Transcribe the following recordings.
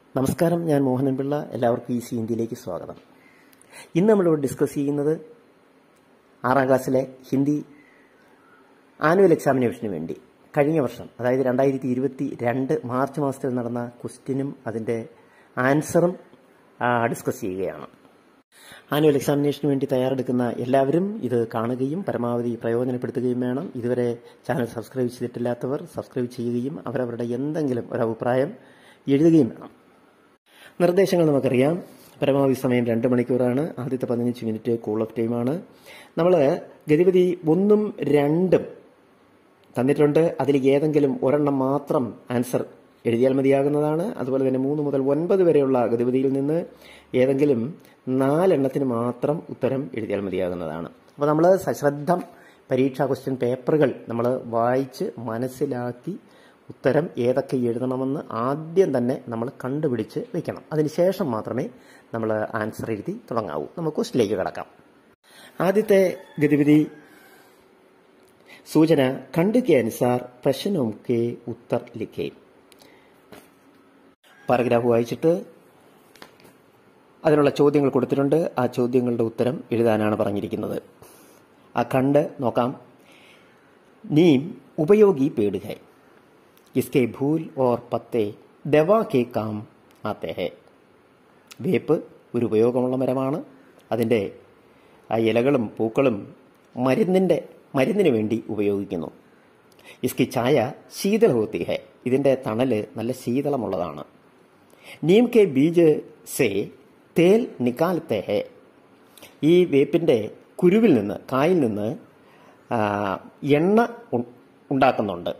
നമസ്കാരം ഞാൻ മോഹനൻ പിള്ള എല്ലാവർക്കും ഈസി ഹിന്ദിയിലേക്ക് സ്വാഗതം ഇന്ന് നമ്മളിവിടെ ഡിസ്കസ് ചെയ്യുന്നത് ആറാം ക്ലാസ്സിലെ ഹിന്ദി ആനുവൽ എക്സാമിനേഷന് വേണ്ടി കഴിഞ്ഞ വർഷം അതായത് രണ്ടായിരത്തി ഇരുപത്തി രണ്ട് മാർച്ച് മാസത്തിൽ നടന്ന ക്വസ്റ്റ്യനും അതിൻ്റെ ആൻസറും ഡിസ്കസ് ചെയ്യുകയാണ് ആനുവൽ എക്സാമിനേഷന് വേണ്ടി തയ്യാറെടുക്കുന്ന എല്ലാവരും ഇത് കാണുകയും പരമാവധി പ്രയോജനപ്പെടുത്തുകയും വേണം ഇതുവരെ ചാനൽ സബ്സ്ക്രൈബ് ചെയ്തിട്ടില്ലാത്തവർ സബ്സ്ക്രൈബ് ചെയ്യുകയും അവരവരുടെ എന്തെങ്കിലും ഒരു അഭിപ്രായം എഴുതുകയും വേണം നിർദ്ദേശങ്ങൾ നമുക്കറിയാം പരമാവധി സമയം രണ്ട് മണിക്കൂറാണ് ആദ്യത്തെ പതിനഞ്ച് മിനിറ്റ് കൂൾ ഓഫ് ടൈമാണ് നമ്മൾ ഗതിപതി ഒന്നും രണ്ടും തന്നിട്ടുണ്ട് അതിൽ ഏതെങ്കിലും ഒരെണ്ണം മാത്രം ആൻസർ എഴുതിയാൽ മതിയാകുന്നതാണ് അതുപോലെ തന്നെ മൂന്ന് മുതൽ ഒൻപത് വരെയുള്ള ഗതിപതിയിൽ നിന്ന് ഏതെങ്കിലും നാലെണ്ണത്തിന് മാത്രം ഉത്തരം എഴുതിയാൽ മതിയാകുന്നതാണ് അപ്പോൾ നമ്മൾ സശ്രദ്ധം പരീക്ഷാ ക്വസ്റ്റ്യൻ പേപ്പറുകൾ നമ്മൾ വായിച്ച് മനസ്സിലാക്കി ഉത്തരം ഏതൊക്കെ എഴുതണമെന്ന് ആദ്യം തന്നെ നമ്മൾ കണ്ടുപിടിച്ച് വെക്കണം അതിനുശേഷം മാത്രമേ നമ്മൾ ആൻസർ എഴുതി തുടങ്ങാവൂ നമുക്ക് ക്വസ്റ്റിലേക്ക് കിടക്കാം ആദ്യത്തെ ഗതിവിധി സൂചന खंड के अनुसार प्रश्नों के उत्तर लिखे പാരഗ്രാഫ് വായിച്ചിട്ട് അതിനുള്ള ചോദ്യങ്ങൾ കൊടുത്തിട്ടുണ്ട് ആ ചോദ്യങ്ങളുടെ ഉത്തരം എഴുതാനാണ് പറഞ്ഞിരിക്കുന്നത് ആ ഖണ്ഡ് നോക്കാം നീം ഉപയോഗി പേട് ഹൈ इसके भूल और पत्ते ദവാ കെ കാം ആത്തെ ഹെ വേപ്പ് ഒരു ഉപയോഗമുള്ള മരമാണ് അതിൻ്റെ ആ ഇലകളും പൂക്കളും മരുന്നിൻ്റെ മരുന്നിന് വേണ്ടി ഉപയോഗിക്കുന്നു ഇസ്കി ചായ ശീതൾ ഹോത്തി ഹെ ഇതിൻ്റെ തണല് നല്ല ശീതളമുള്ളതാണ് നീം കെ ബീജ് സേ തേൽ നിക്കാലത്തെ ഹെ ഈ വേപ്പിൻ്റെ കുരുവിൽ നിന്ന് കായിൽ നിന്ന് ആ, എണ്ണ ഉ- ഉണ്ടാക്കുന്നുണ്ട്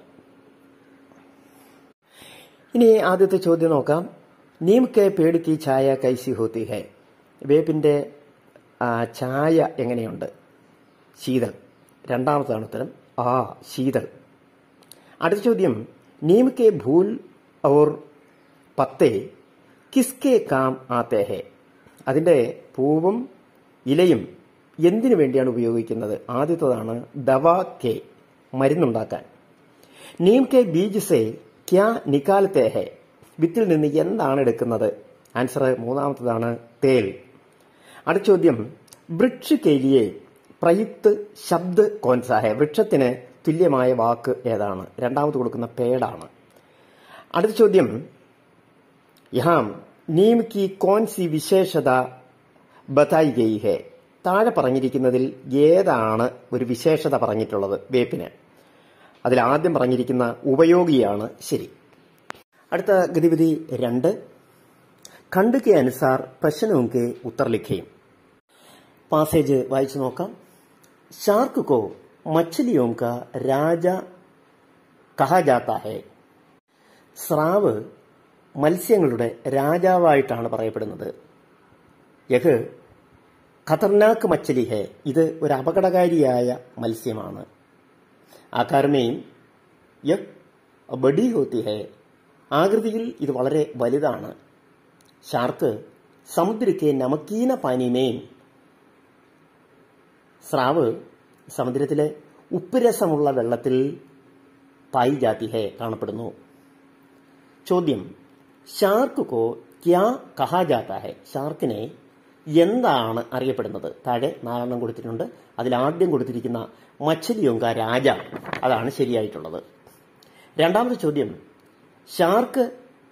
ഇനി ആദ്യത്തെ ചോദ്യം നോക്കാം നീം കെ പേട് കി ഛായ കൈസി ഹോത്തി ഹെ വേപ്പിന്റെ ആ, ഛായ എങ്ങനെയുണ്ട് ശീതൾ രണ്ടാമതാണ് ഉത്തരം ആ ശീതൾ അടുത്ത ചോദ്യം നീം കെ ഭൂൽ ഓർ പത്തേ കിസ്കെ കാം ആത്തെ ഹെ അതിന്റെ പൂവും ഇലയും എന്തിനു വേണ്ടിയാണ് ഉപയോഗിക്കുന്നത് ആദ്യത്തതാണ് ദവാ കെ മരുന്നുണ്ടാക്കാൻ നീം കെ ബീജ് സെ ക്യാ നിക്കാലത്തെ ഹെ വിത്തിൽ നിന്ന് എന്താണ് എടുക്കുന്നത് ആൻസർ മൂന്നാമത്തതാണ് തേൽ അടുത്ത ചോദ്യം വൃക്ഷ കേലിയെ പ്രയുക്ത് ശബ്ദ് കോൻസാ ഹെ വൃക്ഷത്തിന് തുല്യമായ വാക്ക് ഏതാണ് രണ്ടാമത് കൊടുക്കുന്ന പേടാണ് അടുത്ത ചോദ്യം യഹാം നീം കി കോൻ സി വിശേഷത ബതായി ഗയി ഹെ താഴെ പറഞ്ഞിരിക്കുന്നതിൽ ഏതാണ് ഒരു വിശേഷത പറഞ്ഞിട്ടുള്ളത് വേപ്പിന് അതിൽ ആദ്യം പറഞ്ഞിരിക്കുന്ന ഉപയോഗിയാണ് ശരി അടുത്ത ഗതിവിധി രണ്ട് ഖണ്ഡ് കെ അനുസാർ പ്രശ്നവും കെ ഉത്തർ ലിഖയും പാസേജ് വായിച്ചു നോക്കാം ഷാർക്ക് കോ മछलियों का രാജ കഹാ ജാത്ത ഹെ സ്രാവ് മത്സ്യങ്ങളുടെ രാജാവായിട്ടാണ് പറയപ്പെടുന്നത് യഹ് ഖതർനാക്ക് മച്ചലി ഹെ ഇത് ഒരു അപകടകാരിയായ മത്സ്യമാണ് ആകാരമേയും യഹ് ബഡി ഹോത്തി ഹെ ആകൃതിയിൽ ഇത് വളരെ വലുതാണ് ഷാർക്ക് സമുദ്രക്കെ നമക്കീന പാനീമേയും സ്രാവ് സമുദ്രത്തിലെ ഉപ്പുരസമുള്ള വെള്ളത്തിൽ പായി ജാതി ഹെ കാണപ്പെടുന്നു ചോദ്യം ഷാർക്ക് കോ ക്യാ കഹാ ജാത്ത ഹെ ഷാർക്കിനെ എന്താണ് അറിയപ്പെടുന്നത് താഴെ നാലെണ്ണം കൊടുത്തിട്ടുണ്ട് അതിൽ ആദ്യം കൊടുത്തിരിക്കുന്ന മച്ചലിയൊങ്ക രാജ അതാണ് ശരിയായിട്ടുള്ളത് രണ്ടാമത്തെ ചോദ്യം ഷാർക്ക്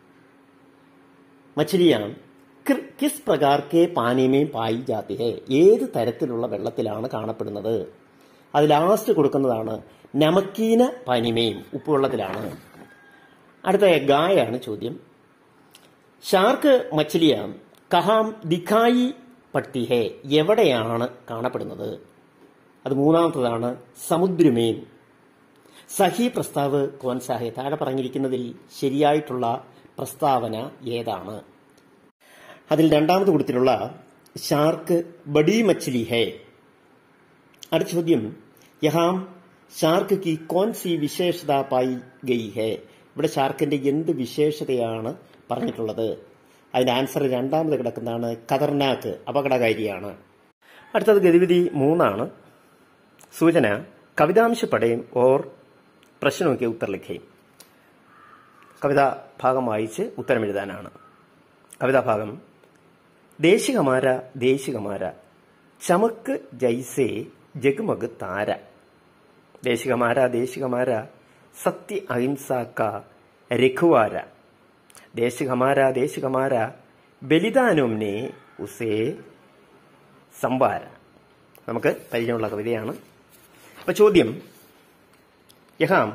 മछलियां കിർ- കിസ് പ്രകാർ കെ പാനീമേ പായി ജാതി ഹെ ഏത് തരത്തിലുള്ള വെള്ളത്തിലാണ് കാണപ്പെടുന്നത് അത് ലാസ്റ്റ് കൊടുക്കുന്നതാണ് നമക്കീന പാനീമയും ഉപ്പുവെള്ളത്തിലാണ് അടുത്ത ഗായാണ് ചോദ്യം ഷാർക്ക് മछलियां കഹാം ദിഖായി പട്ടി ഹെ എവിടെയാണ് കാണപ്പെടുന്നത് അത് മൂന്നാമത്തതാണ് സമുദ്രമേൻ സഹി പ്രസ്താവ് കോൻസാഹെ താഴെ പറഞ്ഞിരിക്കുന്നതിൽ ശരിയായിട്ടുള്ള പ്രസ്താവന ഏതാണ് അതിൽ രണ്ടാമത് കൊടുത്തിട്ടുള്ള ഷാർക്ക് ബഡി മച്ഛലി ഹേ അടുത്ത ചോദ്യം യഹാം ഷാർക്ക് കി കോൻ സി വിശേഷത പായി ഗയി ഹേ ഇവിടെ ഷാർക്കിന്റെ എന്ത് വിശേഷതയാണ് പറഞ്ഞിട്ടുള്ളത് അതിന്റെ ആൻസർ രണ്ടാമത് കിടക്കുന്നതാണ് ഖതർനാക്ക് അപകടകാരിയാണ് അടുത്തത് ഗതിവിധി മൂന്നാണ് സൂചന കവിതാംശ പടയും ഓർ പ്രശ്നമൊക്കെ ഉത്തർ ലിഖയും കവിത ഭാഗം വായിച്ച് ഉത്തരം എഴുതാനാണ് കവിതാഭാഗം ദേശികമാര ദേശികമാര ചമക്ക് ജൈസേ ജഗ്മഗ് താര ദേശികമാര ദേശികമാര സത്യ അഹിംസാക്ക രഘുവാര ദേശികമാര ദേശികമാര ബലിദാനോംനെ ഉസേ സംവാര നമുക്ക് പരിചയമുള്ള കവിതയാണ് അപ്പൊ ചോദ്യം യഹാം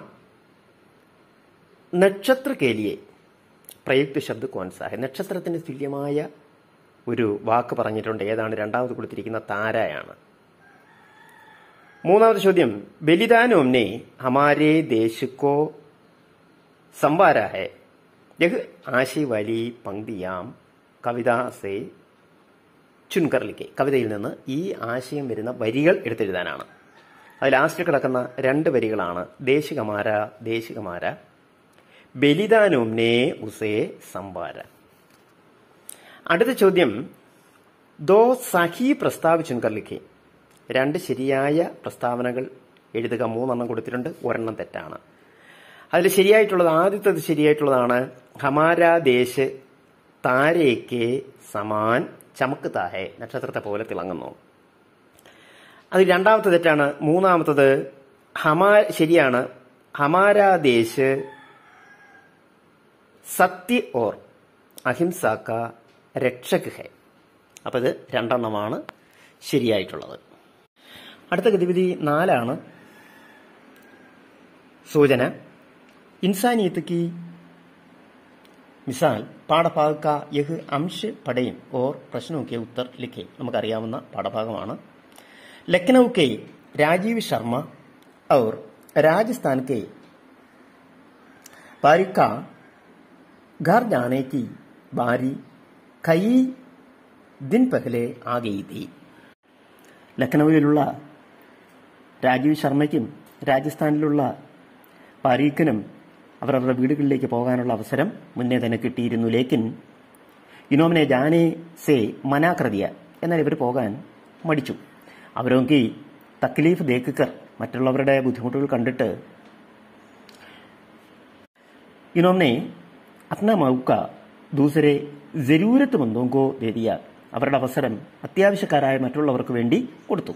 നക്ഷത്ര കേലിയെ പ്രയുക്ത ശബ്ദ കോൺസാഹ നക്ഷത്രത്തിന് തുല്യമായ ഒരു വാക്ക് പറഞ്ഞിട്ടുണ്ട് ഏതാണ് രണ്ടാമത് കൊടുത്തിരിക്കുന്ന താരയാണ് മൂന്നാമത്തെ ചോദ്യം ബലിദാനോംനെ ഹമാരേ ദേശക്കോ സംവാര ഹെ യഹ് ആശി വലി പങ്ക്തിയാം കവിതാ സേ ചുൻകർലിക്ക് കവിതയിൽ നിന്ന് ഈ ആശയം വരുന്ന വരികൾ എടുത്തെഴുതാനാണ് അത് ലാസ്റ്റ് കിടക്കുന്ന രണ്ട് വരികളാണ് ദേശികമാര ദേശികമാര ബലിദാനോംനെ ഉസേ സംവാര അടുത്ത ചോദ്യം ദോ സഹി പ്രസ്താവ് ചുൻകർലിക്ക് രണ്ട് ശരിയായ പ്രസ്താവനകൾ എഴുതുക മൂന്നെണ്ണം കൊടുത്തിട്ടുണ്ട് ഒരെണ്ണം തെറ്റാണ് അതിൽ ശരിയായിട്ടുള്ളത് ആദ്യത്തേത് ശരിയായിട്ടുള്ളതാണ് ഹമാര ദേശ് താരയ്ക്ക് സമാൻ ചമക്ക് താഹെ നക്ഷത്രത്തെ പോലെ തിളങ്ങുന്നു അത് രണ്ടാമത്തെ തെറ്റാണ് മൂന്നാമത്തത് ഹമാ ശരിയാണ് ഹമാര ദേശ് സത്യ ഓർ അഹിംസാക്ക രക്ഷക് ഹെ അപ്പൊ ഇത് രണ്ടെണ്ണമാണ് ശരിയായിട്ടുള്ളത് അടുത്ത ഗതിവിധി നാലാണ് സൂചന इंसानियत की മിസാൽ പാഠഭാഗ കാ യഹ് അംശ് പഠയും ഓർ പ്രശ്നോ കെ ഉത്തർ ലിഖെ നമുക്കറിയാവുന്ന പാഠഭാഗമാണ് ലക്നൌ കെ രാജീവ് ശർമ്മ और राजस्थान के पारिक का घर जाने की बारी कई दिन पहले आ गई थी ലക്നൌവിലുള്ള രാജീവ് ശർമ്മയ്ക്കും രാജസ്ഥാനിലുള്ള പാരീഖിനും അവരവരുടെ വീടുകളിലേക്ക് പോകാനുള്ള അവസരം മുന്നേ തന്നെ കിട്ടിയിരുന്നു ലേക്കിൻ ഇനോമിനെ ജാനെ സേ മനാകൃതിയ എന്നാൽ ഇവർ പോകാൻ മടിച്ചു അവരൊക്കെ തക്ലീഫ് ദേക്കർ മറ്റുള്ളവരുടെ ബുദ്ധിമുട്ടുകൾ കണ്ടിട്ട് ഇനോമിനെ അപ്ന മൗക്ക ദൂസരെ ജരൂരത്ത് ബന്ധോങ്കോ ദേദിയ അവരുടെ അവസരം അത്യാവശ്യക്കാരായ മറ്റുള്ളവർക്ക് വേണ്ടി കൊടുത്തു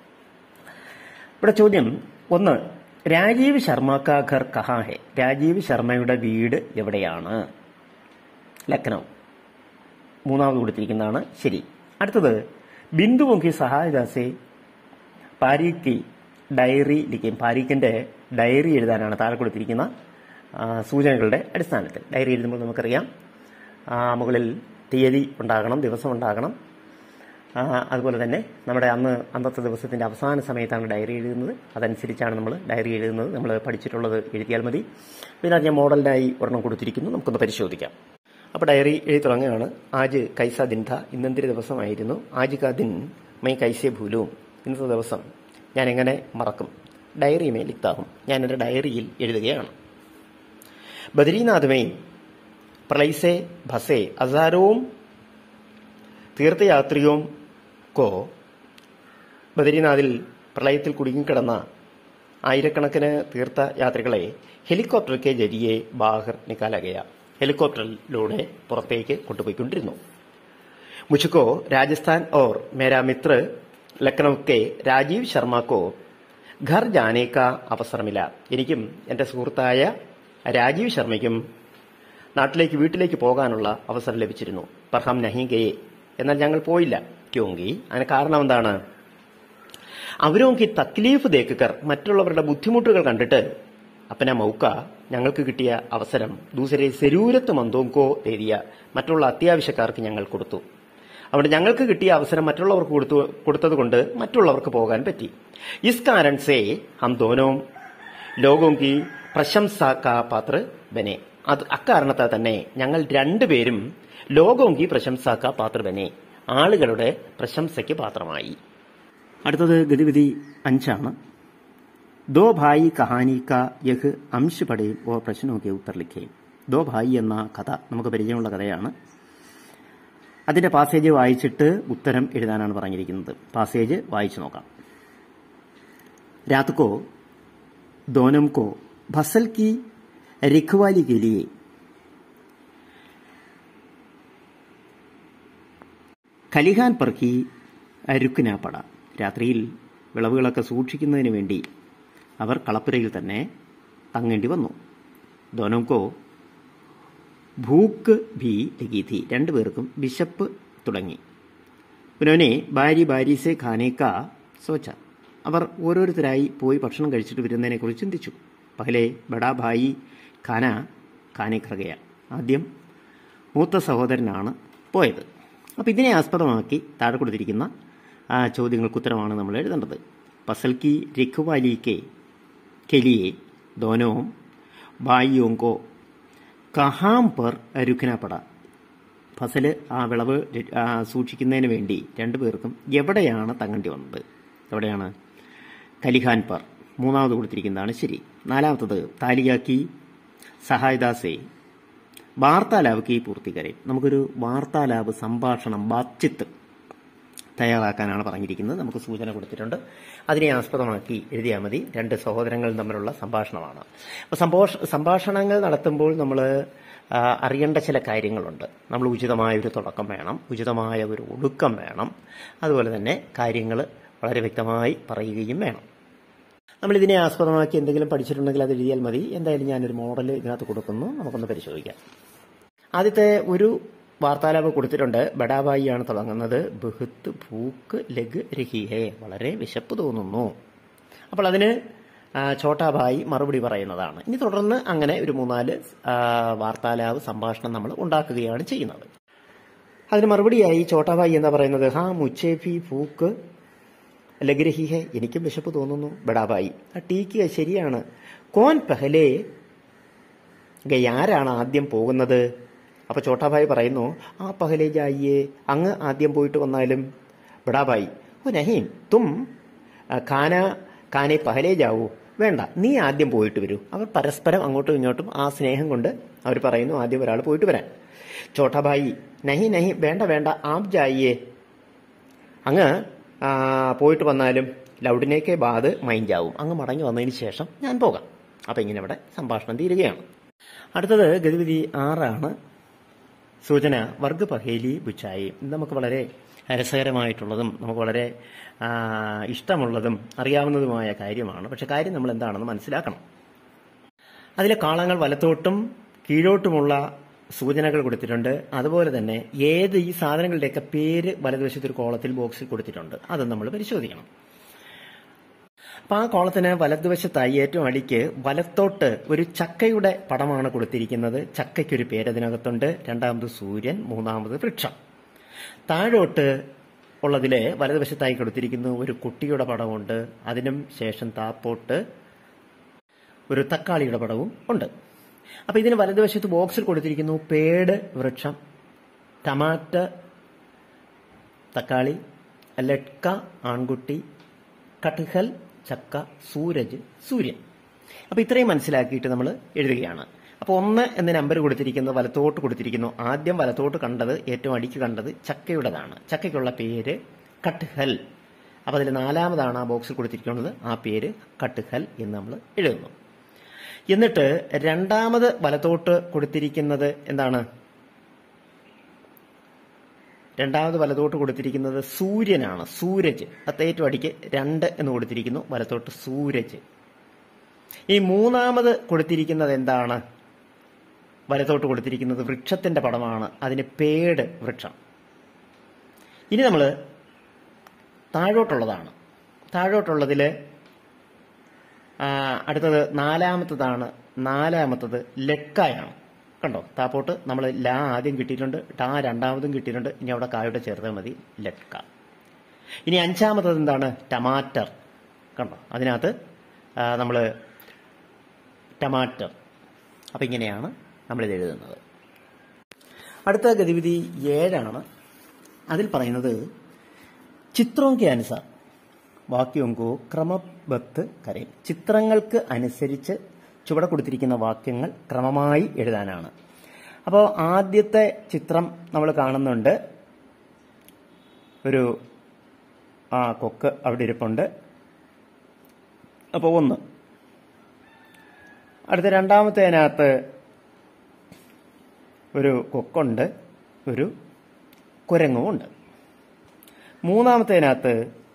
ഇവിടെ ചോദ്യം ഒന്ന് രാജീവ് ശർമ്മ കാ ഘർ കഹാ ഹെ രാജീവ് ശർമ്മയുടെ വീട് എവിടെയാണ് ലക്നൗ മൂന്നാമത് കൊടുത്തിരിക്കുന്നതാണ് ശരി അടുത്തത് ബിന്ദുമുഖി സഹായദാസെ പാരീഖ് ഡയറി ലിഖിയും പാരീഖിന്റെ ഡയറി എഴുതാനാണ് താഴെ കൊടുത്തിരിക്കുന്ന ആ, സൂചനകളുടെ അടിസ്ഥാനത്തിൽ ഡയറി എഴുതുമ്പോൾ നമുക്കറിയാം ആ, മുകളിൽ തീയതി ഉണ്ടാകണം ദിവസം ഉണ്ടാകണം ആ, അതുപോലെ തന്നെ നമ്മുടെ അന്ന് അന്നത്തെ ദിവസത്തിന്റെ അവസാന സമയത്താണ് ഡയറി എഴുതുന്നത് അതനുസരിച്ചാണ് നമ്മൾ ഡയറി എഴുതുന്നത് നമ്മൾ പഠിച്ചിട്ടുള്ളത് എഴുതിയാൽ മതി പിന്നെ അത് ഞാൻ മോഡലിനായി ഒരെണ്ണം കൊടുത്തിരിക്കുന്നു നമുക്കൊന്ന് പരിശോധിക്കാം അപ്പോൾ ഡയറി എഴുതി തുടങ്ങുകയാണ് ആജ് കൈസ ദിൻ ഥ ഇന്നെന്തൊരു ദിവസമായിരുന്നു ആജ് കാ ദിൻ മൈ കൈസേ ഭൂലും ഇന്നത്തെ ദിവസം ഞാൻ എങ്ങനെ മറക്കും ഡയറി മേ ലിഖ്താഹും ഞാൻ എൻ്റെ ഡയറിയിൽ എഴുതുകയാണ് ബദ്രീനാഥ് മേ പ്രളയസെ ഭസെ ഹസാരോം തീർത്ഥയാത്രിയോം കോ ബദരീനാഥിൽ പ്രളയത്തിൽ കുടുങ്ങിക്കിടന്ന ആയിരക്കണക്കിന് തീർത്ഥയാത്രികളെ ഹെലികോപ്റ്റർ കെ ജരിയെ ബാഹർ നിക്കാലകയ ഹെലികോപ്റ്ററിലൂടെ പുറത്തേക്ക് കൊണ്ടുപോയിക്കൊണ്ടിരുന്നു मुझको राजस्थान और मेरा मित्र ലക്നൗ കെ രാജീവ് ശർമ്മക്കോ ഘർ ജാനെ കാ അവസരമില്ല എനിക്കും എന്റെ സുഹൃത്തായ രാജീവ് ശർമ്മയ്ക്കും നാട്ടിലേക്ക് വീട്ടിലേക്ക് പോകാനുള്ള അവസരം ലഭിച്ചിരുന്നു പർഹം നഹി ഗയെ എന്നാൽ ഞങ്ങൾ പോയില്ല ക്യോങ്കി അതിന് കാരണം എന്താണ് അവരോങ്കി തക്ലീഫ് ദേക്കർ മറ്റുള്ളവരുടെ ബുദ്ധിമുട്ടുകൾ കണ്ടിട്ട് അപ്പന മൗക്ക ഞങ്ങൾക്ക് കിട്ടിയ അവസരം ദൂസരെ ശരൂരത്ത് മന്തോങ്കോ ഏരിയ മറ്റുള്ള അത്യാവശ്യക്കാർക്ക് ഞങ്ങൾ കൊടുത്തു അവിടെ ഞങ്ങൾക്ക് കിട്ടിയ അവസരം മറ്റുള്ളവർക്ക് കൊടുത്തു കൊടുത്തതുകൊണ്ട് മറ്റുള്ളവർക്ക് പോകാൻ പറ്റി ഇസ് കാരൺ സേ ഹം ദോനവും ലോകോങ്കി പ്രശംസ കാ പാത്ര ബനെ അത് അക്കാരണത്താൽ തന്നെ ഞങ്ങൾ രണ്ടുപേരും ലോകോങ്കി പ്രശംസ കാ പാത്ര ബനെ ആളുകളുടെ പ്രശംസയ്ക്ക് പാത്രമായി അടുത്തത് ഗതിവിധി അഞ്ചാണ് ദോ ഭായി കഹാനി കാ യഹ് അംശ് പടയും ഓ പ്രശ്നമൊക്കെ ഉത്തർ ലിഖേ ദോ ഭായി എന്ന കഥ നമുക്ക് പരിചയമുള്ള കഥയാണ് അതിന്റെ പാസേജ് വായിച്ചിട്ട് ഉത്തരം എഴുതാനാണ് പറഞ്ഞിരിക്കുന്നത് പാസേജ് വായിച്ചു നോക്കാം രാത് को दोनों को फसल की रखवाली के लिए കലിഹാൻ പെർക്കി രുക്കിനാപ്പട രാത്രിയിൽ വിളവുകളൊക്കെ സൂക്ഷിക്കുന്നതിന് വേണ്ടി അവർ കളപ്പുരയിൽ തന്നെ തങ്ങേണ്ടി വന്നു ദോനോക്കോ ഭൂക്ക് ഭീ ലഗീതി രണ്ടുപേർക്കും വിശപ്പ് തുടങ്ങി ഉനോനെ ഭാര്യ ഭാര്യസെ ഖാനേക്ക സോച്ച അവർ ഓരോരുത്തരായി പോയി ഭക്ഷണം കഴിച്ചിട്ട് വരുന്നതിനെക്കുറിച്ച് ചിന്തിച്ചു പഹലെ ബഡാ ഭായി ഖാന ഖാനെ ഖ്രകയ ആദ്യം മൂത്ത സഹോദരനാണ് പോയത് അപ്പോൾ ഇതിനെ ആസ്പദമാക്കി താഴെ കൊടുത്തിരിക്കുന്ന ആ ചോദ്യങ്ങൾക്ക് ഉത്തരമാണ് നമ്മൾ എഴുതേണ്ടത് പസൽക്കി രഖ്വാലിക്കെ കെലിയെ ദോനോം ഭായിയോങ്കോ കഹാം പർ രുഖിനപ്പട ഫസല് ആ വിളവ് ആ, സൂക്ഷിക്കുന്നതിന് വേണ്ടി രണ്ടുപേർക്കും എവിടെയാണ് തങ്ങേണ്ടി വന്നത് എവിടെയാണ് കലിഹാൻ പർ മൂന്നാമത് കൊടുത്തിരിക്കുന്നതാണ് ശരി നാലാമത്തത് താലിയാക്കി സഹായദാസേ വാർത്താലാബ് പൂർത്തിക്കരെ നമുക്കൊരു വാർത്താലാബ് സംഭാഷണം ബാച്ചിത്ത് തയ്യാറാക്കാനാണ് പറഞ്ഞിരിക്കുന്നത് നമുക്ക് സൂചന കൊടുത്തിട്ടുണ്ട് അതിനെ ആസ്പദമാക്കി എഴുതിയാൽ മതി രണ്ട് സഹോദരങ്ങൾ തമ്മിലുള്ള സംഭാഷണമാണ് അപ്പോൾ സംഭാഷ സംഭാഷണങ്ങൾ നടത്തുമ്പോൾ നമ്മൾ അറിയേണ്ട ചില കാര്യങ്ങളുണ്ട് നമ്മൾ ഉചിതമായ ഒരു തുടക്കം വേണം ഉചിതമായ ഒരു ഒടുക്കം വേണം അതുപോലെ തന്നെ കാര്യങ്ങൾ വളരെ വ്യക്തമായി പറയുകയും വേണം നമ്മൾ ഇതിനെ ആസ്പദമാക്കി എന്തെങ്കിലും പഠിച്ചിട്ടുണ്ടെങ്കിൽ അത് എഴുതിയാൽ മതി എന്തായാലും ഞാനൊരു മോഡൽ ഇതിനകത്ത് കൊടുക്കുന്നു നമുക്കൊന്ന് പരിശോധിക്കാം ആദ്യത്തെ ഒരു വാർത്താലാപ് കൊടുത്തിട്ടുണ്ട് ബഡാബായിയാണ് തുടങ്ങുന്നത് ബഹുത്ത് ഭൂക്ക് ലഗ് രഹിഹേ വളരെ വിശപ്പ് തോന്നുന്നു അപ്പോൾ അതിന് ആ, ഛോട്ടാബായി മറുപടി പറയുന്നതാണ് ഇനി തുടർന്ന് അങ്ങനെ ഒരു മൂന്നാല് ആ, വാർത്താലാപ് സംഭാഷണം നമ്മൾ ഉണ്ടാക്കുകയാണ് ചെയ്യുന്നത് അതിന് മറുപടിയായി ചോട്ടാബായി എന്താ പറയുന്നത് ഹാ മുച്ചേഫി ഭൂക്ക് ലഗ്രഹി ഹെ എനിക്കും വിശപ്പ് തോന്നുന്നു ബഡാബായി ആ ടീക്ക് ശരിയാണ് കോൻ പെഹലേ ഗയ് ആരാണ് ആദ്യം പോകുന്നത് അപ്പൊ ചോട്ടാഭായി പറയുന്നു ആ പഹലേ ജായിയെ അങ്ങ് ആദ്യം പോയിട്ട് വന്നാലും ബഡാഭായി ഓ നഹീം തും ആ, ഖാന ഖാനെ പഹലേ ജാവൂ വേണ്ട നീ ആദ്യം പോയിട്ട് വരൂ അവർ പരസ്പരം അങ്ങോട്ടും ഇങ്ങോട്ടും ആ സ്നേഹം കൊണ്ട് അവർ പറയുന്നു ആദ്യം ഒരാൾ പോയിട്ട് വരാൻ ചോട്ടാഭായി നഹി നഹി വേണ്ട വേണ്ട ആപ് ജായിയെ അങ്ങ് ആ, പോയിട്ട് വന്നാലും ലൗഡിനേക്കെ ബാത് മൈൻഡാവും അങ്ങ് മടങ്ങി വന്നതിന് ശേഷം ഞാൻ പോകാം അപ്പം ഇങ്ങനെ ഇവിടെ സംഭാഷണം തീരുകയാണ് അടുത്തത് ഗതിവിധി ആറാണ് സൂചന വർഗ പഹേലി ബുച്ചായി ഇത് നമുക്ക് വളരെ രസകരമായിട്ടുള്ളതും നമുക്ക് വളരെ ആ, ഇഷ്ടമുള്ളതും അറിയാവുന്നതുമായ കാര്യമാണ് പക്ഷെ കാര്യം നമ്മൾ എന്താണെന്ന് മനസ്സിലാക്കണം അതിലെ കാളങ്ങൾ വലത്തോട്ടും കീഴോട്ടുമുള്ള സൂചനകൾ കൊടുത്തിട്ടുണ്ട് അതുപോലെ തന്നെ ഏത് ഈ സാധനങ്ങളുടെയൊക്കെ പേര് വലതുവശത്ത് ഒരു കോളത്തിൽ ബോക്സിൽ കൊടുത്തിട്ടുണ്ട് അത് നമ്മൾ പരിശോധിക്കണം അപ്പൊ ആ കോളത്തിന് വലതുവശത്തായി ഏറ്റവും അടിക്ക് വലത്തോട്ട് ഒരു ചക്കയുടെ പടമാണ് കൊടുത്തിരിക്കുന്നത് ചക്കയ്ക്കൊരു പേര് അതിനകത്തുണ്ട് രണ്ടാമത് സൂര്യൻ മൂന്നാമത് വൃക്ഷം താഴോട്ട് ഉള്ളതിലെ വലതുവശത്തായി കൊടുത്തിരിക്കുന്ന ഒരു കുട്ടിയുടെ പടമുണ്ട് അതിനും ശേഷം താപ്പോട്ട് ഒരു തക്കാളിയുടെ പടവും ഉണ്ട് അപ്പൊ ഇതിന് വലതുവശത്ത് ബോക്സിൽ കൊടുത്തിരിക്കുന്നു പേട് വൃക്ഷം ടമാറ്റ തക്കാളി ലട്ക ആൺകുട്ടി കട്ഹൽ ചക്ക സൂരജ് സൂര്യൻ അപ്പൊ ഇത്രയും മനസ്സിലാക്കിയിട്ട് നമ്മൾ എഴുതുകയാണ് അപ്പൊ ഒന്ന് എന്ന നമ്പർ കൊടുത്തിരിക്കുന്നത് വലത്തോട്ട് കൊടുത്തിരിക്കുന്നു ആദ്യം വലത്തോട്ട് കണ്ടത് ഏറ്റവും അടിക്ക് കണ്ടത് ചക്കയുടേതാണ് ചക്കയ്ക്കുള്ള പേര് കട്ഹൽ അപ്പൊ അതിൽ നാലാമതാണ് ആ ബോക്സിൽ കൊടുത്തിരിക്കുന്നത് ആ പേര് കട്ഹൽ എന്ന് നമ്മൾ എഴുതുന്നു എന്നിട്ട് രണ്ടാമത് വലത്തോട്ട് കൊടുത്തിരിക്കുന്നത് എന്താണ് രണ്ടാമത് വലത്തോട്ട് കൊടുത്തിരിക്കുന്നത് സൂര്യനാണ് സൂരജ് അത്തേറ്റവും അടിക്ക് രണ്ട് എന്ന് കൊടുത്തിരിക്കുന്നു വലത്തോട്ട് സൂരജ് ഈ മൂന്നാമത് കൊടുത്തിരിക്കുന്നത് എന്താണ് വലത്തോട്ട് കൊടുത്തിരിക്കുന്നത് വൃക്ഷത്തിന്റെ പടമാണ് അതിന് പേട് വൃക്ഷം ഇനി നമ്മൾ താഴോട്ടുള്ളതാണ് താഴോട്ടുള്ളതില് ആ, അടുത്തത് നാലാമത്തതാണ് നാലാമത്തത് ലക്കായാണ് കണ്ടോ താപ്പോട്ട് നമ്മൾ ലാ ആദ്യം കിട്ടിയിട്ടുണ്ട് ടാ രണ്ടാമതും കിട്ടിയിട്ടുണ്ട് ഇനി അവിടെ കായോടെ ചേർത്താൽ മതി ലക്ക ഇനി അഞ്ചാമത്തത് എന്താണ് ടമാറ്റർ കണ്ടോ അതിനകത്ത് നമ്മൾ ടമാറ്റർ അപ്പം ഇങ്ങനെയാണ് നമ്മളിത് എഴുതുന്നത് അടുത്ത ഗതിവിധി ഏഴാണ് അതിൽ പറയുന്നത് ചിത്രോങ്കി അനുസാർ വാക്യോങ്കോ ക്രമബത്ത് കരയും ചിത്രങ്ങൾക്ക് അനുസരിച്ച് ചുവടെ കൊടുത്തിരിക്കുന്ന വാക്യങ്ങൾ ക്രമമായി എഴുതാനാണ് അപ്പോൾ ആദ്യത്തെ ചിത്രം നമ്മൾ കാണുന്നുണ്ട് ഒരു ആ കൊക്ക് അവിടെ ഇരിപ്പുണ്ട് അപ്പോൾ ഒന്ന് അടുത്ത രണ്ടാമത്തേനകത്ത് ഒരു കൊക്കുണ്ട് ഒരു കുരങ്ങുമുണ്ട് മൂന്നാമത്തേനകത്ത്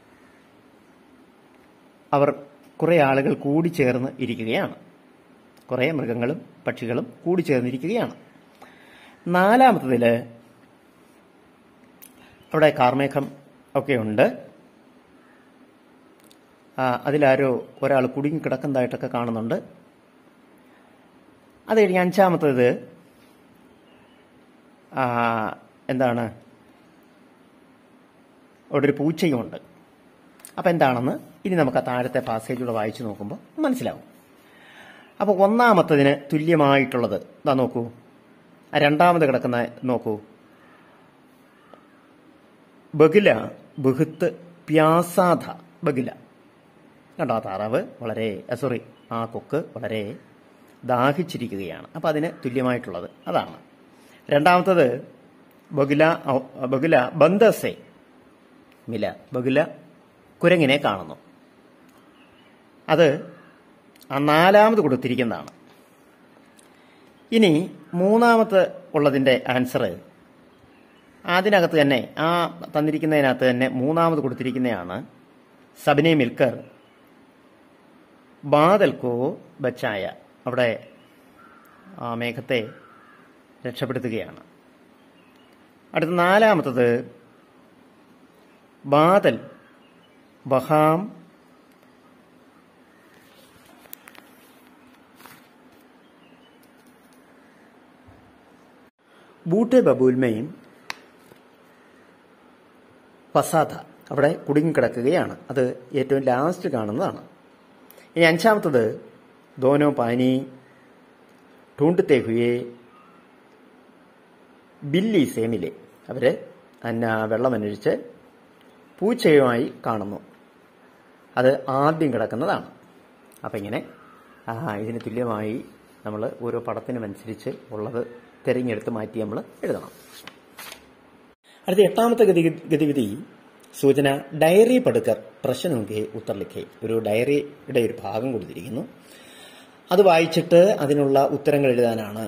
അവർ കുറെ ആളുകൾ കൂടി ചേർന്ന് ഇരിക്കുകയാണ് കുറെ മൃഗങ്ങളും പക്ഷികളും കൂടി ചേർന്നിരിക്കുകയാണ് നാലാമത്തതിൽ അവിടെ കാർമേഘം ഒക്കെ ഉണ്ട് ആ, അതിലാരോ ഒരാൾ കുടുങ്ങി കിടക്കുന്നതായിട്ടൊക്കെ കാണുന്നുണ്ട് അത് കഴിഞ്ഞ് അഞ്ചാമത്തത് ആ, എന്താണ് അവിടെ ഒരു പൂച്ചയുമുണ്ട് അപ്പം എന്താണെന്ന് ഇനി നമുക്ക് ആ താഴത്തെ പാസേജൂടെ വായിച്ചു നോക്കുമ്പോൾ മനസ്സിലാവും അപ്പോൾ ഒന്നാമത്തതിന് തുല്യമായിട്ടുള്ളത് ഇതാ നോക്കൂ ആ രണ്ടാമത് കിടക്കുന്ന നോക്കൂ ബഗില ബഹുത്ത് പ്യാസാധ ബഗില കണ്ടോ ആ താറാവ് വളരെ സോറി ആ കൊക്ക് വളരെ ദാഹിച്ചിരിക്കുകയാണ് അപ്പം അതിന് തുല്യമായിട്ടുള്ളത് അതാണ് രണ്ടാമത്തത് ബഗുല ബഗുല ബന്ദസെ മില ബഗുല കുരങ്ങിനെ കാണുന്നു അത് ആ നാലാമത് കൊടുത്തിരിക്കുന്നതാണ് ഇനി മൂന്നാമത്തെ ഉള്ളതിന്റെ ആൻസർ അതിനകത്ത് തന്നെ ആ തന്നിരിക്കുന്നതിനകത്ത് തന്നെ മൂന്നാമത് കൊടുത്തിരിക്കുന്നതാണ് സബിനെ മിൽക്കർ ബാദൽക്കോ ബച്ചായ അവിടെ ആ മേഘത്തെ രക്ഷപ്പെടുത്തുകയാണ് അടുത്ത നാലാമത്തത് ബാദൽ ബഹാം ബൂട്ടെ ബബൂൽമയും പസാദ അവിടെ കുടുങ്ങിക്കിടക്കുകയാണ് അത് ഏറ്റവും ലാസ്റ്റ് കാണുന്നതാണ് ഇനി അഞ്ചാമത്തത് ദോനോ പാനി ടൂണ്ടത്തെ ഹുയെ ബില്ലി സേമിലെ അവര് അന്ന വെള്ളമന്വേഷിച്ച് പൂച്ചയുമായി കാണുന്നു അത് ആദ്യം കിടക്കുന്നതാണ് അപ്പം ഇങ്ങനെ ആ, ഇതിന് തുല്യമായി നമ്മൾ ഓരോ പടത്തിനുമനുസരിച്ച് ഉള്ളത് തിരഞ്ഞെടുത്ത് മാറ്റി നമ്മൾ എഴുതണം അടുത്ത എട്ടാമത്തെ ഗതി ഗതിവിധി സൂചന ഡയറി പടുക്കർ പ്രശ്നമൊക്കെ ഉത്തർലിഖെ ഒരു ഡയറിയുടെ ഒരു ഭാഗം കൊടുത്തിരിക്കുന്നു അത് വായിച്ചിട്ട് അതിനുള്ള ഉത്തരങ്ങൾ എഴുതാനാണ്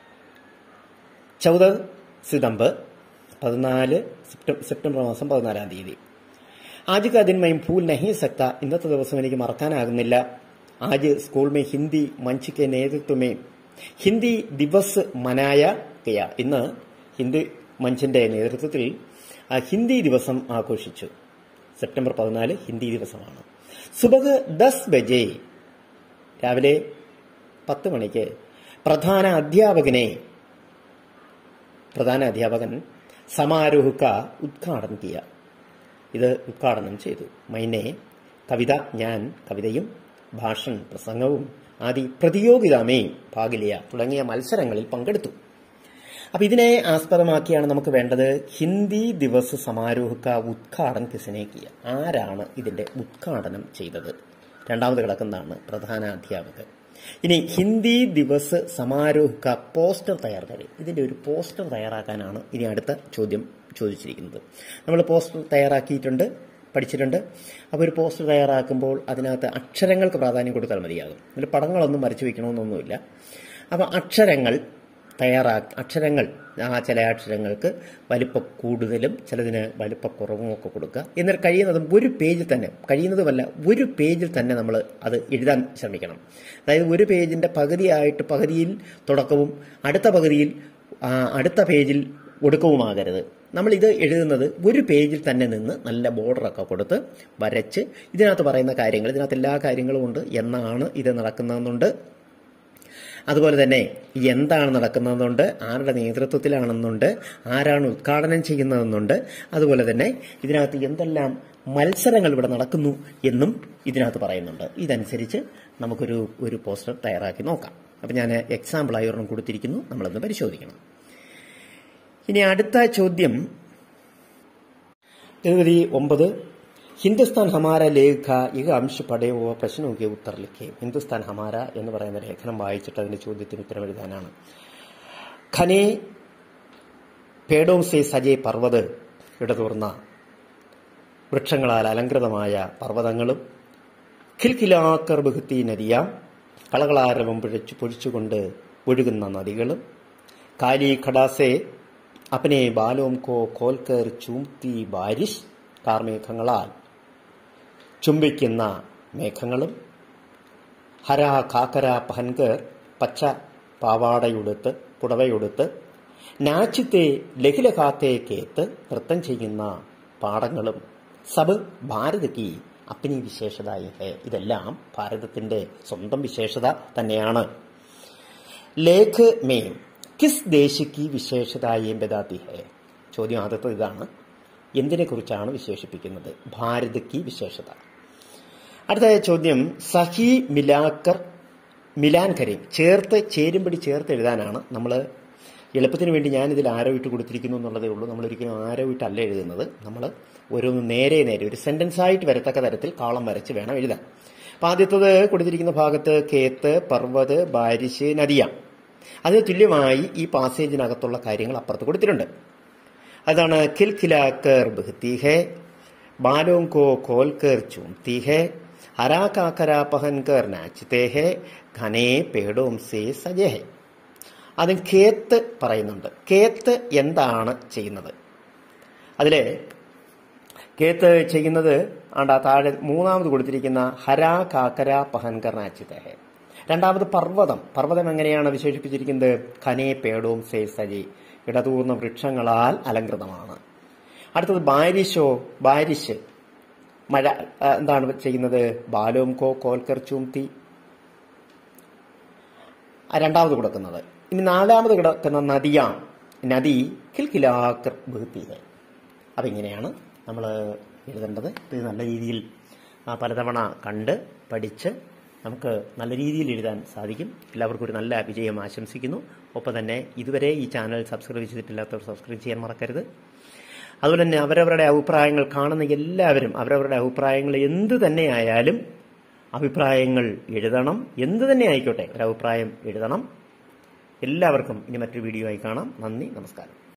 ചൗദ സിതംബർ പതിനാല് സെപ്റ്റംബർ സെപ്റ്റംബർ മാസം പതിനാലാം തീയതി ആജ് കാ ദിൻ മൈം ഭൂൽ നഹി സക്ത ഇന്നത്തെ ദിവസം എനിക്ക് മറക്കാനാകുന്നില്ല ആജ് സ്കൂൾ മേ ഹിന്ദി മഞ്ച് കെ നേതൃത്വമേ ഹിന്ദി ദിവസ് മനായ ഗയ ഇന്ന് ഹിന്ദി മഞ്ചിന്റെ നേതൃത്വത്തിൽ ആ ഹിന്ദി ദിവസം ആഘോഷിച്ചു സെപ്റ്റംബർ പതിനാല് ഹിന്ദി ദിവസമാണ് സുബഹ് ദസ് ബജെ രാവിലെ പത്ത് മണിക്ക് പ്രധാന അധ്യാപകനെ പ്രധാന അധ്യാപകൻ സമാരോഹുക്ക ഉദ്ഘാടനം ചെയ്യ ഇത് ഉദ്ഘാടനം ചെയ്തു മൈനെ കവിത ഞാൻ കവിതയും ഭാഷൺ പ്രസംഗവും ആദി പ്രതിയോഗിതാമേ ഭാഗിലിയ തുടങ്ങിയ മത്സരങ്ങളിൽ പങ്കെടുത്തു അപ്പൊ ഇതിനെ ആസ്പദമാക്കിയാണ് നമുക്ക് വേണ്ടത് ഹിന്ദി ദിവസ് സമാരോഹക്ക ഉദ്ഘാടൻ കിസനേക്കിയ ആരാണ് ഇതിന്റെ ഉദ്ഘാടനം ചെയ്തത് രണ്ടാമത് കിടക്കുന്നതാണ് പ്രധാന അധ്യാപകർ ഇനി ഹിന്ദി ദിവസ് സമാരോഹക്ക പോസ്റ്റർ തയ്യാറാക്കി ഇതിന്റെ ഒരു പോസ്റ്റർ തയ്യാറാക്കാനാണ് ഇനി അടുത്ത ചോദ്യം ചോദിച്ചിരിക്കുന്നത് നമ്മൾ പോസ്റ്റർ തയ്യാറാക്കിയിട്ടുണ്ട് പഠിച്ചിട്ടുണ്ട് അപ്പോൾ ഒരു പോസ്റ്റർ തയ്യാറാക്കുമ്പോൾ അതിനകത്ത് അക്ഷരങ്ങൾക്ക് പ്രാധാന്യം കൊടുത്താൽ മതിയാകും അതിൽ പടങ്ങളൊന്നും വരച്ചു വെക്കണമെന്നൊന്നുമില്ല അപ്പോൾ അക്ഷരങ്ങൾ തയ്യാറാക്കി അക്ഷരങ്ങൾ ആ ചില അക്ഷരങ്ങൾക്ക് വലിപ്പ കൂടുതലും ചിലതിന് വലിപ്പക്കുറവും ഒക്കെ കൊടുക്കുക എന്നിട്ട് കഴിയുന്നതും ഒരു പേജിൽ തന്നെ കഴിയുന്നതുമല്ല ഒരു പേജിൽ തന്നെ നമ്മൾ അത് എഴുതാൻ ശ്രമിക്കണം അതായത് ഒരു പേജിന്റെ പകുതിയായിട്ട് പകുതിയിൽ തുടക്കവും അടുത്ത പകുതിയിൽ ആ, അടുത്ത പേജിൽ ഒടുക്കവുമാകരുത് നമ്മൾ ഇത് എഴുതുന്നത് ഒരു പേജിൽ തന്നെ നിന്ന് നല്ല ബോർഡറൊക്കെ കൊടുത്ത് വരച്ച് ഇതിനകത്ത് പറയുന്ന കാര്യങ്ങൾ ഇതിനകത്ത് എല്ലാ കാര്യങ്ങളും ഉണ്ട് എന്നാണ് ഇത് നടക്കുന്നതെന്നുണ്ട് അതുപോലെ തന്നെ എന്താണ് നടക്കുന്നതെന്നുണ്ട് ആരുടെ നേതൃത്വത്തിലാണെന്നുണ്ട് ആരാണ് ഉദ്ഘാടനം ചെയ്യുന്നതെന്നുണ്ട് അതുപോലെ തന്നെ ഇതിനകത്ത് എന്തെല്ലാം മത്സരങ്ങൾ ഇവിടെ നടക്കുന്നു എന്നും ഇതിനകത്ത് പറയുന്നുണ്ട് ഇതനുസരിച്ച് നമുക്കൊരു ഒരു പോസ്റ്റർ തയ്യാറാക്കി നോക്കാം അപ്പം ഞാൻ എക്സാമ്പിളായി ഒരെണ്ണം കൊടുത്തിരിക്കുന്നു നമ്മളൊന്ന് പരിശോധിക്കണം ഇനി അടുത്ത ചോദ്യം ഗതി ഒമ്പത് ഹിന്ദുസ്ഥാൻ ഹമാര ലേഖ ഇക അംശ പടയോ പ്രശ്നമൊക്കെ ഉത്തർ ലിഖേ ഹിന്ദുസ്ഥാൻ ഹമാര എന്ന് പറയുന്ന ലേഖനം വായിച്ചിട്ട് അതിന്റെ ചോദ്യത്തിന് ഉത്തരം എഴുതാനാണ് ഖനെ പേടോം സേ സജേ പർവ്വത് ഇടതൂർന്ന വൃക്ഷങ്ങളാൽ അലങ്കൃതമായ പർവ്വതങ്ങളും ഖിൽഖിലാക്കർ ബഹുത്തി നദിയ കളകളാരവം പിഴച്ചു പൊഴിച്ചുകൊണ്ട് ഒഴുകുന്ന നദികളും കാലി ഖടാസെ അപ്പനെ ബാലോം കോ കോൽക്കർ ചൂംതി ബാരിഷ് കാർമേഘങ്ങളാൽ ചുംബിക്കുന്ന മേഘങ്ങളും ഹര കാക്കര പഹൻകർ പച്ച പാവാടയുടുത്ത് പുടവയുടുത്ത് നാച്ചിത്തെ ലഘുലകാത്തെ കേത്ത് നൃത്തം ചെയ്യുന്ന പാടങ്ങളും സബ് ഭാരതയ്ക്ക് അപ്പിനി വിശേഷതായി ഹേ ഇതെല്ലാം ഭാരതത്തിന്റെ സ്വന്തം വിശേഷത തന്നെയാണ് ലേഖ് മേം കിസ് ദേശിക്ക് വിശേഷതായും ബദാത്തി ഹേ ചോദ്യം ആദ്യത്തെ ഇതാണ് എന്തിനെ കുറിച്ചാണ് വിശേഷിപ്പിക്കുന്നത് ഭാരത് കി വിശേഷത അടുത്ത ചോദ്യം സഹി മിലാക്കർ മിലാൻ കരീം ചേർത്ത് ചേരുംപടി ചേർത്ത് എഴുതാനാണ് നമ്മൾ എളുപ്പത്തിന് വേണ്ടി ഞാനിതിൽ ആരോ ഇട്ട് കൊടുത്തിരിക്കുന്നു എന്നുള്ളതേ ഉള്ളൂ നമ്മൾ ഒരിക്കലും ആരോ ഇട്ടല്ല എഴുതുന്നത് നമ്മൾ ഓരോന്ന് നേരെ നേരെ ഒരു സെന്റൻസ് ആയിട്ട് വരത്തക്ക തരത്തിൽ കാളം വരച്ച് വേണം എഴുതാൻ അപ്പൊ ആദ്യത്തത് കൊടുത്തിരിക്കുന്ന ഭാഗത്ത് കേത്ത് പർവ്വത് ബാരിശ് നദിയ അതിന് തുല്യമായി ഈ പാസേജിനകത്തുള്ള കാര്യങ്ങൾ അപ്പുറത്ത് കൊടുത്തിട്ടുണ്ട് അതാണ് കിൽ ഖിലാക്കർ ബഹ്തി ഹെ ബാലോം കോ കോൽക്കർ ചൂംതി ഹെ ഹരാ കാക്കര പഹൻകർ നാച്ചത്തെ ഹെ ഘനേ പേടോം സേ സജേ ഹെ അതിൽ കേത്ത് പറയുന്നുണ്ട് കേത്ത് എന്താണ് ചെയ്യുന്നത് അതിലെ കേത്ത് ചെയ്യുന്നത് ആണ്ട് ആ താഴെ മൂന്നാമത് കൊടുത്തിരിക്കുന്ന ഹരാ കാക്കര പഹൻകർ നാച്ചിത്തെ ഹെ രണ്ടാമത് പർവ്വതം പർവ്വതം എങ്ങനെയാണ് വിശേഷിപ്പിച്ചിരിക്കുന്നത് ഖനേ പേടവും സേ സജി ഇടതൂർന്ന വൃക്ഷങ്ങളാൽ അലങ്കൃതമാണ് അടുത്തത് ബാരിഷോ ബാരിഷ് മഴ ആ, എന്താണ് ചെയ്യുന്നത് ബാലോം കോ കോൽക്കർ ചൂംതി ആ രണ്ടാമത് കൊടുക്കുന്നത് ഇനി നാലാമത് കിടക്കുന്ന നദിയാം നദി കിൽക്കിലാക്കർ ബഹുത്തിഹെ അപ്പം ഇങ്ങനെയാണ് നമ്മൾ എഴുതേണ്ടത് ഇത് നല്ല രീതിയിൽ ആ, പലതവണ കണ്ട് പഠിച്ച് നമുക്ക് നല്ല രീതിയിൽ എഴുതാൻ സാധിക്കും എല്ലാവർക്കും ഒരു നല്ല വിജയം ആശംസിക്കുന്നു ഒപ്പം തന്നെ ഇതുവരെ ഈ ചാനൽ സബ്സ്ക്രൈബ് ചെയ്തിട്ടില്ലാത്തവർ സബ്സ്ക്രൈബ് ചെയ്യാൻ മറക്കരുത് അതുപോലെ തന്നെ അവരവരുടെ അഭിപ്രായങ്ങൾ കാണുന്ന എല്ലാവരും അവരവരുടെ അഭിപ്രായങ്ങൾ എന്ത് തന്നെയായാലും അഭിപ്രായങ്ങൾ എഴുതണം എന്ത് തന്നെ ആയിക്കോട്ടെ ഒരു അഭിപ്രായം എഴുതണം എല്ലാവർക്കും ഇനി മറ്റൊരു വീഡിയോ ആയി കാണാം നന്ദി നമസ്കാരം